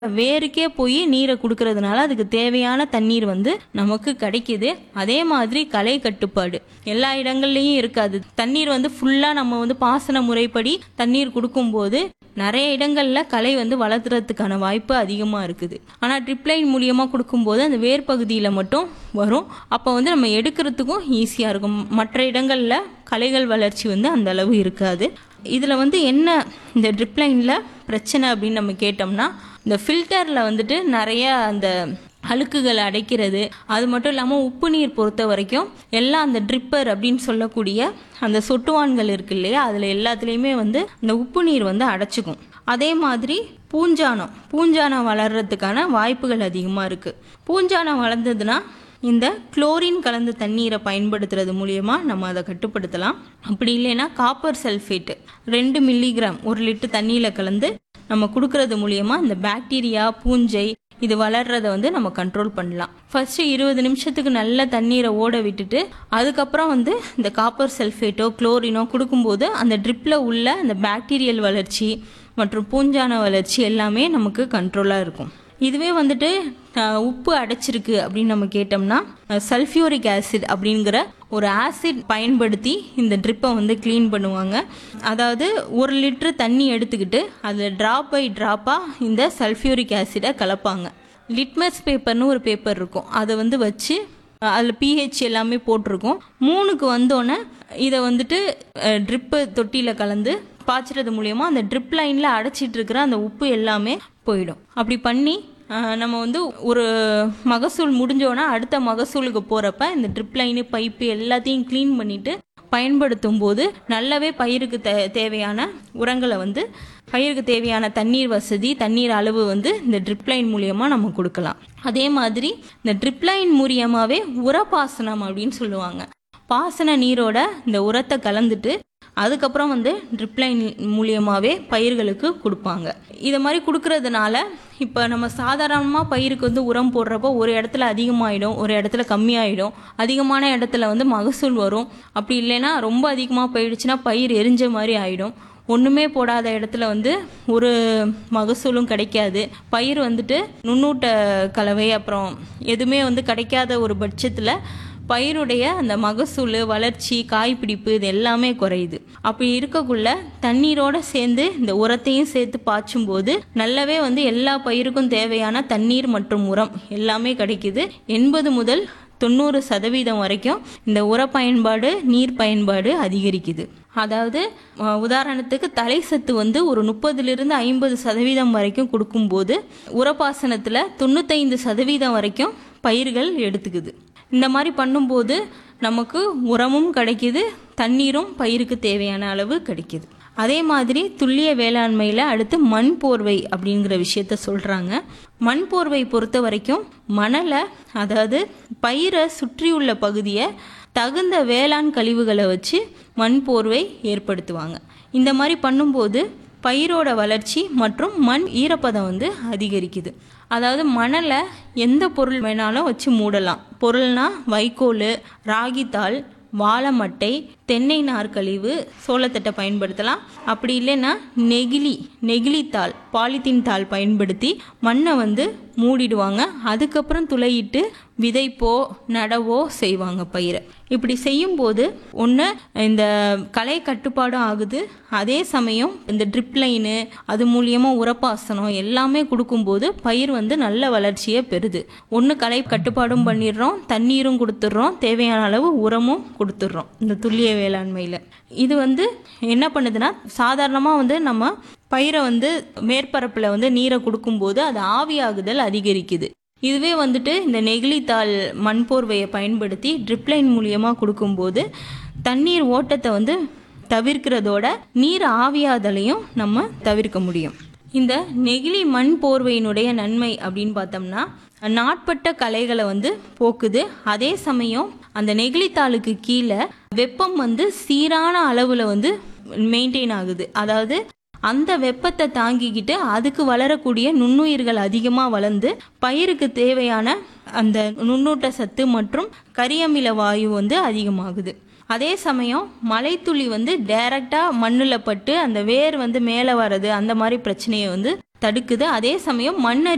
வேருக்கே போய் நீரை கொடுக்கறதுனால அதுக்கு தேவையான தண்ணீர் வந்து நமக்கு கிடைக்குது அதே மாதிரி கலை கட்டுப்பாடு எல்லா இடங்கள்லையும் இருக்காது தண்ணீர் வந்து ஃபுல்லாக நம்ம வந்து பாசன முறைப்படி தண்ணீர் கொடுக்கும்போது நிறைய இடங்கள்ல களை வந்து வளர்த்துறதுக்கான வாய்ப்பு அதிகமாக இருக்குது ஆனால் ட்ரிப்லைன் மூலியமாக கொடுக்கும்போது அந்த வேர் பகுதியில் மட்டும் வரும் அப்போ வந்து நம்ம எடுக்கிறதுக்கும் ஈஸியாக இருக்கும் மற்ற இடங்களில் களைகள் வளர்ச்சி வந்து அந்த அளவு இருக்காது இதில் வந்து என்ன இந்த ட்ரிப்லைனில் பிரச்சனை அப்படின்னு நம்ம கேட்டோம்னா இந்த ஃபில்டரில் வந்துட்டு நிறைய அந்த அழுக்குகளை அடைக்கிறது அது மட்டும் இல்லாமல் உப்பு நீர் பொறுத்த வரைக்கும் எல்லாம் அந்த ட்ரிப்பர் அப்படின்னு சொல்லக்கூடிய அந்த சொட்டுவான்கள் இருக்கு இல்லையா அதில் எல்லாத்துலேயுமே வந்து இந்த உப்பு நீர் வந்து அடைச்சிக்கும் அதே மாதிரி பூஞ்சானம் பூஞ்சானம் வளர்கிறதுக்கான வாய்ப்புகள் அதிகமாக இருக்குது பூஞ்சானம் வளர்ந்ததுன்னா இந்த குளோரின் கலந்த தண்ணீரை பயன்படுத்துறது மூலியமா நம்ம அதை கட்டுப்படுத்தலாம் அப்படி இல்லைன்னா காப்பர் சல்ஃபேட்டு ரெண்டு மில்லிகிராம் ஒரு லிட்டர் தண்ணியில் கலந்து நம்ம கொடுக்கறது மூலியமா இந்த பாக்டீரியா பூஞ்சை இது வளர்றத வந்து நம்ம கண்ட்ரோல் பண்ணலாம் ஃபர்ஸ்ட் இருபது நிமிஷத்துக்கு நல்ல தண்ணீரை ஓட விட்டுட்டு அதுக்கப்புறம் வந்து இந்த காப்பர் சல்ஃபேட்டோ குளோரினோ கொடுக்கும்போது அந்த ட்ரிப்பில் உள்ள அந்த பாக்டீரியல் வளர்ச்சி மற்றும் பூஞ்சான வளர்ச்சி எல்லாமே நமக்கு கண்ட்ரோலாக இருக்கும் இதுவே வந்துட்டு அஹ், உப்பு அடைச்சிருக்கு அப்படின்னு நம்ம கேட்டோம்னா சல்ஃபியூரிக் ஆசிட் அப்படிங்கிற ஒரு ஆசிட் பயன்படுத்தி இந்த ட்ரிப்பை வந்து க்ளீன் பண்ணுவாங்க அதாவது ஒரு லிட்டர் தண்ணி எடுத்துக்கிட்டு அதில் ட்ராப் பை ட்ராப்பாக இந்த சல்ஃபியூரிக் ஆசிடை கலப்பாங்க லிட்மஸ் பேப்பர்னு ஒரு பேப்பர் இருக்கும் அதை வந்து வச்சு அதில் பிஹெச் எல்லாமே போட்டிருக்கும் மூணுக்கு வந்தோடனே இதை வந்துட்டு ட்ரிப்பு தொட்டியில் கலந்து பாய்ச்சறது மூலயமா அந்த ட்ரிப் லைனில் அடைச்சிட்டு இருக்கிற அந்த உப்பு எல்லாமே போயிடும் அப்படி பண்ணி அஹ், நம்ம வந்து ஒரு மகசூல் முடிஞ்சோன்னா அடுத்த மகசூலுக்கு போகிறப்ப இந்த ட்ரிப் லைனு பைப்பு எல்லாத்தையும் க்ளீன் பண்ணிட்டு பயன்படுத்தும் போது நல்லாவே பயிருக்கு தே தேவையான உரங்களை வந்து பயிருக்கு தேவையான தண்ணீர் வசதி தண்ணீர் அளவு வந்து இந்த ட்ரிப் லைன் மூலியமாக நம்ம கொடுக்கலாம் அதே மாதிரி இந்த ட்ரிப் லைன் மூலியமாகவே உரப்பாசனம் அப்படின்னு சொல்லுவாங்க பாசன நீரோட இந்த உரத்தை கலந்துட்டு அதுக்கப்புறம் வந்து ட்ரிப் லைன் மூலியமாகவே பயிர்களுக்கு கொடுப்பாங்க இதை மாதிரி கொடுக்கறதுனால இப்போ நம்ம சாதாரணமாக பயிருக்கு வந்து உரம் போடுறப்போ ஒரு இடத்துல அதிகமாகிடும் ஒரு இடத்துல கம்மியாயிடும் அதிகமான இடத்துல வந்து மகசூல் வரும் அப்படி இல்லைன்னா ரொம்ப அதிகமாக போயிடுச்சுன்னா பயிர் எரிஞ்ச மாதிரி ஆயிடும் ஒன்றுமே போடாத இடத்துல வந்து ஒரு மகசூலும் கிடைக்காது பயிர் வந்துட்டு நுண்ணூட்ட கலவை அப்புறம் எதுவுமே வந்து கிடைக்காத ஒரு பட்சத்தில் பயிருடைய அந்த மகசூல் வளர்ச்சி காய்பிடிப்பு இது எல்லாமே குறையுது அப்படி இருக்கக்குள்ள தண்ணீரோட சேர்ந்து இந்த உரத்தையும் சேர்த்து பாய்ச்சும் போது நல்லாவே வந்து எல்லா பயிருக்கும் தேவையான தண்ணீர் மற்றும் உரம் எல்லாமே கிடைக்குது எண்பது முதல் தொண்ணூறு சதவீதம் வரைக்கும் இந்த உர பயன்பாடு நீர் பயன்பாடு அதிகரிக்குது அதாவது அஹ், உதாரணத்துக்கு தலை சத்து வந்து ஒரு முப்பதுலேருந்து ஐம்பது சதவீதம் வரைக்கும் கொடுக்கும்போது உரப்பாசனத்தில் தொண்ணூத்தைந்து சதவீதம் வரைக்கும் பயிர்கள் எடுத்துக்குது இந்த மாதிரி பண்ணும்போது நமக்கு உரமும் கிடைக்குது தண்ணீரும் பயிருக்கு தேவையான அளவு கிடைக்குது அதே மாதிரி துல்லிய வேளாண்மையில் அடுத்து மண் போர்வை அப்படிங்கிற விஷயத்த சொல்கிறாங்க மண் போர்வை பொறுத்த வரைக்கும் மணலை அதாவது பயிரை சுற்றியுள்ள பகுதியை தகுந்த வேளாண் கழிவுகளை வச்சு மண் போர்வை ஏற்படுத்துவாங்க இந்த மாதிரி பண்ணும்போது பயிரோட வளர்ச்சி மற்றும் மண் ஈரப்பதம் வந்து அதிகரிக்குது அதாவது மணலை எந்த பொருள் வேணாலும் வச்சு மூடலாம் பொருள்னா வைக்கோல் ராகித்தாள் வாழைமட்டை தென்னை நார்க்கழிவு சோளத்தட்டை பயன்படுத்தலாம் அப்படி இல்லைன்னா நெகிழி நெகிழித்தாள் பாலித்தீன் தாள் பயன்படுத்தி மண்ணை வந்து மூடிடுவாங்க அதுக்கப்புறம் துளையிட்டு விதைப்போ நடவோ செய்வாங்க பயிரை இப்படி செய்யும்போது ஒன்று இந்த கலை கட்டுப்பாடும் ஆகுது அதே சமயம் இந்த ட்ரிப் லைனு அது மூலியமாக உரப்பாசனம் எல்லாமே கொடுக்கும்போது பயிர் வந்து நல்ல வளர்ச்சியை பெறுது ஒன்று கலை கட்டுப்பாடும் பண்ணிடுறோம் தண்ணீரும் கொடுத்துட்றோம் தேவையான அளவு உரமும் கொடுத்துட்றோம் இந்த துல்லிய வேளாண்மையில் இது வந்து என்ன பண்ணுதுன்னா சாதாரணமாக வந்து நம்ம பயிரை வந்து மேற்பரப்பில் வந்து நீரை கொடுக்கும்போது அது ஆவியாகுதல் அதிகரிக்குது இதுவே வந்துட்டு இந்த நெகிழித்தாள் மண்போர்வையை பயன்படுத்தி ட்ரிப் லைன் மூலியமாக கொடுக்கும்போது தண்ணீர் ஓட்டத்தை வந்து தவிர்க்கிறதோட நீர் ஆவியாதலையும் நம்ம தவிர்க்க முடியும் இந்த நெகிழி மண் போர்வையினுடைய நன்மை அப்படின்னு பார்த்தோம்னா நாட்பட்ட கலைகளை வந்து போக்குது அதே சமயம் அந்த நெகிழித்தாளுக்கு கீழே வெப்பம் வந்து சீரான அளவில் வந்து மெயின்டைன் ஆகுது அதாவது அந்த வெப்பத்தை தாங்கிக்கிட்டு அதுக்கு வளரக்கூடிய நுண்ணுயிர்கள் அதிகமாக வளர்ந்து பயிருக்கு தேவையான அந்த நுண்ணூட்ட சத்து மற்றும் கரியமில வாயு வந்து அதிகமாகுது அதே சமயம் மழைத்துளி வந்து டைரக்டாக மண்ணில் பட்டு அந்த வேர் வந்து மேலே வர்றது அந்த மாதிரி பிரச்சனையை வந்து தடுக்குது அதே சமயம் மண்